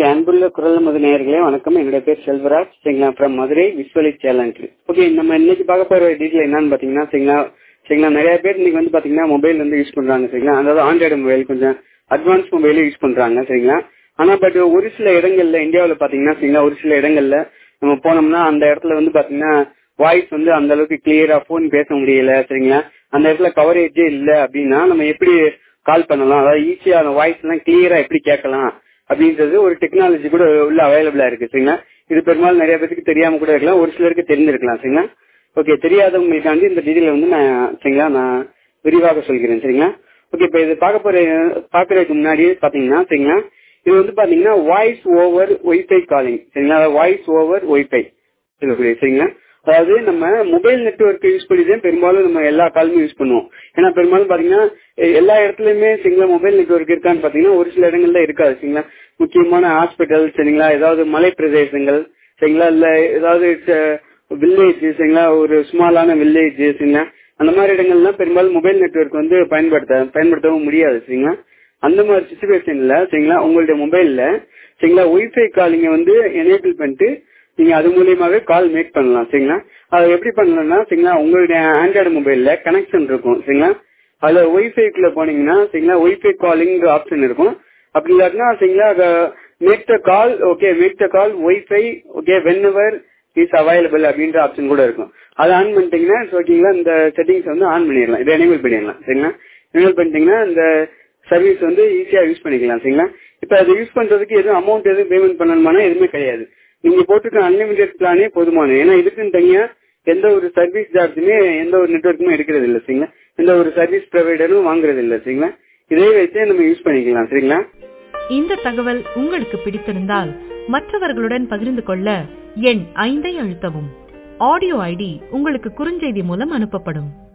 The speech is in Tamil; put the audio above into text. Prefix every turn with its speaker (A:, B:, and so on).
A: அன்புள்ள குரல் மது நேயர்களே வணக்கம் என்னுடைய பேர் செல்வராஜ் சரிங்களா from Madurai visually challenge okay நம்ம இன்னைக்கு பார்க்க போற டீட்டெயில் என்னன்னு பாத்தீங்கன்னா சரிங்களா சரிங்களா நிறைய பேர் இன்னைக்கு வந்து பாத்தீங்கன்னா மொபைல் வந்து யூஸ் பண்றாங்க சரிங்களா அதாவது ஆண்ட்ராய்டு மொபைல் கொஞ்சம் அட்வான்ஸ் மொபைல் யூஸ் பண்றாங்க சரிங்களா ஆனா பட் ஒரு சில இடங்கள்ல இந்தியாவில் பாத்தீங்கன்னா சரிங்களா ஒரு சில இடங்கள்ல நம்ம போனோம்னா அந்த இடத்துல வந்து பாத்தீங்கன்னா வாய்ஸ் வந்து அந்த அளவுக்கு கிளியரா போன் பேச முடியல சரிங்களா அந்த இடத்துல கவரேஜே இல்ல அப்படின்னா நம்ம எப்படி கால் பண்ணலாம் அதாவது ஈஸியா அந்த வாய்ஸ் எல்லாம் கிளியரா எப்படி கேட்கலாம் அப்படின்றது ஒரு டெக்னாலஜி கூட உள்ள அவைலபிளா இருக்கு சரிங்களா இது பெரும்பாலும் நிறைய பேருக்கு தெரியாம கூட இருக்கலாம் ஒரு சிலருக்கு தெரிஞ்சிருக்கலாம் சரிங்களா ஓகே தெரியாதவங்களுக்காண்டி இந்த டீட்டெயில் வந்து நான் சரிங்களா நான் விரிவாக சொல்கிறேன் சரிங்களா ஓகே இப்போ இது பார்க்க போற பாக்குறதுக்கு முன்னாடி பாத்தீங்கன்னா சரிங்களா இது வந்து பாத்தீங்கன்னா வாய்ஸ் ஓவர் ஒய்ஃபை காலிங் சரிங்களா வாய்ஸ் ஓவர் ஒய்ஃபை சரிங்களா அதாவது நம்ம மொபைல் நெட்ஒர்க் யூஸ் பண்ணி தான் பெரும்பாலும் நம்ம எல்லா காலுமே யூஸ் பண்ணுவோம் ஏன்னா பெரும்பாலும் பாத்தீங்கன்னா எல்லா இடத்துலயுமே சரிங்களா மொபைல் நெட்ஒர்க் இருக்கான்னு பாத்தீங்கன்னா ஒரு சில இடங்கள்ல இருக்காது சரிங்களா முக்கியமான ஹாஸ்பிட்டல் சரிங்களா ஏதாவது மலை பிரதேசங்கள் சரிங்களா இல்ல ஏதாவது வில்லேஜ் சரிங்களா ஒரு ஸ்மாலான வில்லேஜ் சரிங்களா அந்த மாதிரி இடங்கள்லாம் பெரும்பாலும் மொபைல் நெட்ஒர்க் வந்து பயன்படுத்த பயன்படுத்தவும் முடியாது சரிங்களா அந்த மாதிரி சுச்சுவேஷன்ல சரிங்களா உங்களுடைய மொபைல்ல சரிங்களா ஒய்ஃபை காலிங்க வந்து எனேபிள் பண்ணிட்டு நீங்க அது மூலியமாவே கால் மேக் பண்ணலாம் சரிங்களா அது எப்படி பண்ணலாம்னா சரிங்களா உங்களுடைய ஆண்ட்ராய்டு மொபைல்ல கனெக்ஷன் இருக்கும் சரிங்களா அதுல ஒய்ஃபைக்குள்ள போனீங்கன்னா சரிங்களா ஒய்ஃபை காலிங் ஆப்ஷன் இருக்கும் அப்படி இல்லாட்டினா சரிங்களா make the call okay make the call wifi okay whenever is available அப்படின்ற ஆப்ஷன் கூட இருக்கும் அதை ஆன் பண்ணிட்டீங்கன்னா ஓகேங்களா இந்த செட்டிங்ஸ் வந்து ஆன் பண்ணிடலாம் இதை எனேபிள் பண்ணிடலாம் சரிங்களா எனேபிள் பண்ணிட்டீங்கன்னா இந்த சர்வீஸ் வந்து ஈஸியா யூஸ் பண்ணிக்கலாம் சரிங்களா இப்ப அதை யூஸ் பண்றதுக்கு எதுவும் அமௌண்ட் எதுவும் பேமெண்ட் பண்ணணுமானா எதுவுமே கிடையாது நீங்க போட்டுக்க அன்லிமிடெட் பிளானே போதுமானது ஏன்னா இதுக்குன்னு தனியா எந்த ஒரு சர்வீஸ் சார்ஜுமே எந்த ஒரு நெட்ஒர்க்குமே எடுக்கிறது இல்ல சரிங்களா எந்த ஒரு சர்வீஸ் ப்ரொவைடரும் வாங்குறது இல்ல சரிங்களா இதே வச்சே நம்ம யூஸ் பண்ணிக்கலாம் சரிங்களா
B: இந்த தகவல் உங்களுக்கு பிடித்திருந்தால் மற்றவர்களுடன் பகிர்ந்து கொள்ள எண் ஐந்தை அழுத்தவும் ஆடியோ ஐடி உங்களுக்கு குறுஞ்செய்தி மூலம் அனுப்பப்படும்